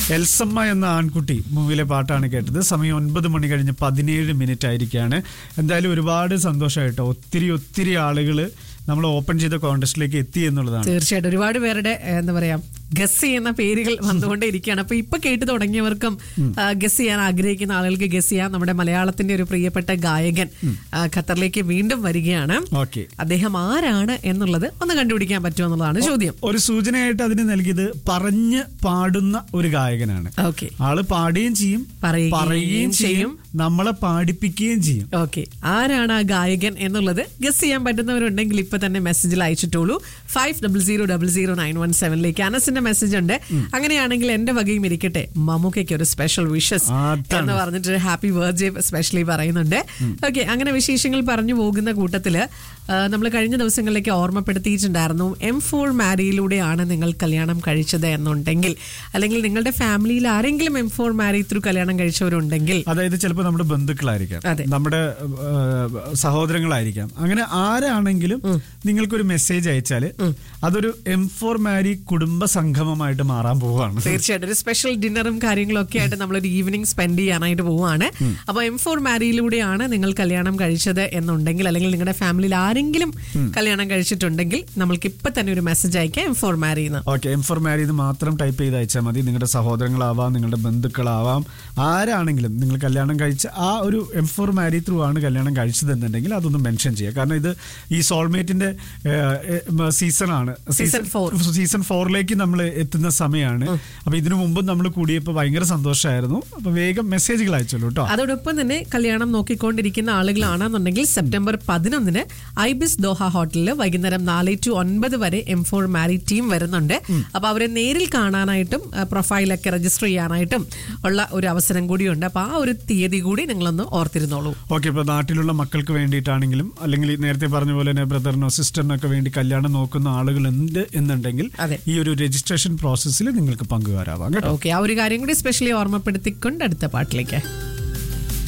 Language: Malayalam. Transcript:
എൽസമ്മ എന്ന ആൺകുട്ടി മൂവിയിലെ പാട്ടാണ് കേട്ടത് സമയം ഒൻപത് മണി കഴിഞ്ഞ് പതിനേഴ് മിനിറ്റ് ആയിരിക്കുകയാണ് എന്തായാലും ഒരുപാട് സന്തോഷമായിട്ടോ ഒത്തിരി ഒത്തിരി ആളുകൾ നമ്മൾ ഓപ്പൺ ചെയ്ത കോൺടെസ്റ്റിലേക്ക് എത്തി എന്നുള്ളതാണ് തീർച്ചയായിട്ടും ഒരുപാട് പേരുടെ ഏഹ്, എന്താ പറയാ ഗസ് ചെയ്യുന്ന പേരുകൾ വന്നുകൊണ്ടേ ഇരിക്കുകയാണ് അപ്പൊ ഇപ്പൊ കേട്ട് തുടങ്ങിയവർക്കും ഗസ് ചെയ്യാൻ ആഗ്രഹിക്കുന്ന ആളുകൾക്ക് ഗസ് ചെയ്യാൻ നമ്മുടെ മലയാളത്തിന്റെ ഒരു പ്രിയപ്പെട്ട ഗായകൻ ആ, ഖത്തറിലേക്ക് വീണ്ടും വരികയാണ് ഓക്കെ അദ്ദേഹം ആരാണ് എന്നുള്ളത് ഒന്ന് കണ്ടുപിടിക്കാൻ പറ്റുമോ എന്നുള്ളതാണ് ചോദ്യം ഒരു സൂചനയായിട്ട് അതിന് നൽകിയത് പറഞ്ഞ് പാടുന്ന ഒരു ഗായകനാണ് ഓക്കെ ആള് പാടുകയും ചെയ്യും പറയുകയും പറയുകയും ചെയ്യും നമ്മളെ പാടിപ്പിക്കുകയും ചെയ്യും ഓക്കെ ആരാണ് ആ ഗായകൻ എന്നുള്ളത് ഗസ് ചെയ്യാൻ പറ്റുന്നവരുണ്ടെങ്കിൽ ഇപ്പൊ തന്നെ മെസ്സേജിൽ അയച്ചിട്ടുള്ളൂ five double zero double zero nine one സെവനിലേക്ക് അനസിന്റെ മെസ്സേജ് ഉണ്ട് അങ്ങനെയാണെങ്കിൽ എന്റെ വകയും ഇരിക്കട്ടെ മമ്മൂക്കയ്ക്ക് ഒരു സ്പെഷ്യൽ വിഷസ് അതാണ്. എന്ന് പറഞ്ഞിട്ട് ഹാപ്പി ബർത്ത്ഡേ സ്പെഷ്യലി പറയുന്നുണ്ട് ഓക്കെ അങ്ങനെ വിശേഷങ്ങൾ പറഞ്ഞു പോകുന്ന കൂട്ടത്തില് നമ്മൾ കഴിഞ്ഞ ദിവസങ്ങളിലേക്ക് ഓർമ്മപ്പെടുത്തിയിട്ടുണ്ടായിരുന്നു എം ഫോർ മാരിയിലൂടെയാണ് നിങ്ങൾ കല്യാണം കഴിച്ചത് എന്നുണ്ടെങ്കിൽ അല്ലെങ്കിൽ നിങ്ങളുടെ ഫാമിലിയിൽ ആരെങ്കിലും എം ഫോർ മാരി ത്രൂ കല്യാണം കഴിച്ചവരുണ്ടെങ്കിൽ അതായത് ചിലപ്പോൾ നമ്മുടെ ബന്ധുക്കളായിരിക്കാം അതെ. നമ്മുടെ ഏഹ്, സഹോദരങ്ങളായിരിക്കാം അങ്ങനെ ആരാണെങ്കിലും നിങ്ങൾക്കൊരു മെസ്സേജ് അയച്ചാൽ അതൊരു എം ഫോർ മാരി കുടുംബ സംഗമമായിട്ട് മാറാൻ പോവുകയാണ് തീർച്ചയായിട്ടും ഒരു സ്പെഷ്യൽ ഡിന്നറും കാര്യങ്ങളും ഒക്കെ ആയിട്ട് നമ്മളൊരു ഈവനിങ് സ്പെൻഡ് ചെയ്യാനായിട്ട് പോവുകയാണ് അപ്പൊ എം ഫോർ മാരിയിലൂടെയാണ് നിങ്ങൾ കല്യാണം കഴിച്ചത് എന്നുണ്ടെങ്കിൽ അല്ലെങ്കിൽ നിങ്ങളുടെ ഫാമിലിയിൽ ആരെങ്കിലും കല്യാണം കഴിച്ചിട്ടുണ്ടെങ്കിൽ നമ്മൾക്ക് ഇപ്പൊ തന്നെ ഒരു മെസ്സേജ് അയക്കാം എം ഫോർ മാരി എന്ന് ഓക്കെ എം ഫോർ മാരി എന്ന് മാത്രം ടൈപ്പ് ചെയ്ത് അയച്ചാൽ മതി നിങ്ങളുടെ സഹോദരങ്ങളാവാം നിങ്ങളുടെ ബന്ധുക്കളാവാം ആരാണെങ്കിലും നിങ്ങൾ കല്യാണം കഴിച്ച ആ ഒരു എം ഫോർ മാരി ത്രൂ ആണ് കല്യാണം കഴിച്ചതെന്നുണ്ടെങ്കിൽ അതൊന്ന് മെൻഷൻ ചെയ്യുക കാരണം ഇത് ഈ സോൾമേറ്റിന്റെ സീസൺ ആണ് Season four. സീസൺ ഫോറിലേക്ക് നമ്മൾ എത്തുന്ന സമയമാണ് അപ്പൊ ഇതിനു മുമ്പും നമ്മൾ കൂടിയപ്പോൾ ഭയങ്കര സന്തോഷമായിരുന്നു അപ്പൊ വേഗം മെസ്സേജുകൾ അയച്ചോളൂ കേട്ടോ അതോടൊപ്പം തന്നെ കല്യാണം നോക്കിക്കൊണ്ടിരിക്കുന്ന ആളുകളാണെന്നുണ്ടെങ്കിൽ സെപ്റ്റംബർ പതിനൊന്നിന് ഐബിസ് ദോഹ ഹോട്ടലിൽ വൈകുന്നേരം നാല് ടു ഒൻപത് വരെ എം ഫോർ മാരി ടീം വരുന്നുണ്ട് അപ്പൊ അവരെ നേരിൽ കാണാനായിട്ടും ആ, പ്രൊഫൈലൊക്കെ രജിസ്റ്റർ ചെയ്യാനായിട്ടും ഉള്ള ഒരു അവസരം കൂടിയുണ്ട് അപ്പൊ ആ ഒരു തീയതി കൂടി നിങ്ങളൊന്ന് ഓർത്തിരുന്നോളൂ ഓക്കെ ഇപ്പൊ നാട്ടിലുള്ള മക്കൾക്ക് വേണ്ടിയിട്ടാണെങ്കിലും അല്ലെങ്കിൽ ഈ നേരത്തെ പറഞ്ഞ പോലെ തന്നെ ബ്രദറിനോ സിസ്റ്ററിനോ ഒക്കെ വേണ്ടി കല്യാണം നോക്കുന്ന ആളുകൾ ഉണ്ട് എന്നുണ്ടെങ്കിൽ അതെ. ഈ ഒരു രജിസ്ട്രേഷൻ പ്രോസസ്സിൽ നിങ്ങൾക്ക് പങ്കുകാരാവാം കേട്ടോ ഓക്കെ ആ ഒരു കാര്യം കൂടി സ്പെഷ്യലി ഓർമ്മപ്പെടുത്തിക്കൊണ്ട് അടുത്ത പാട്ടിലേക്ക്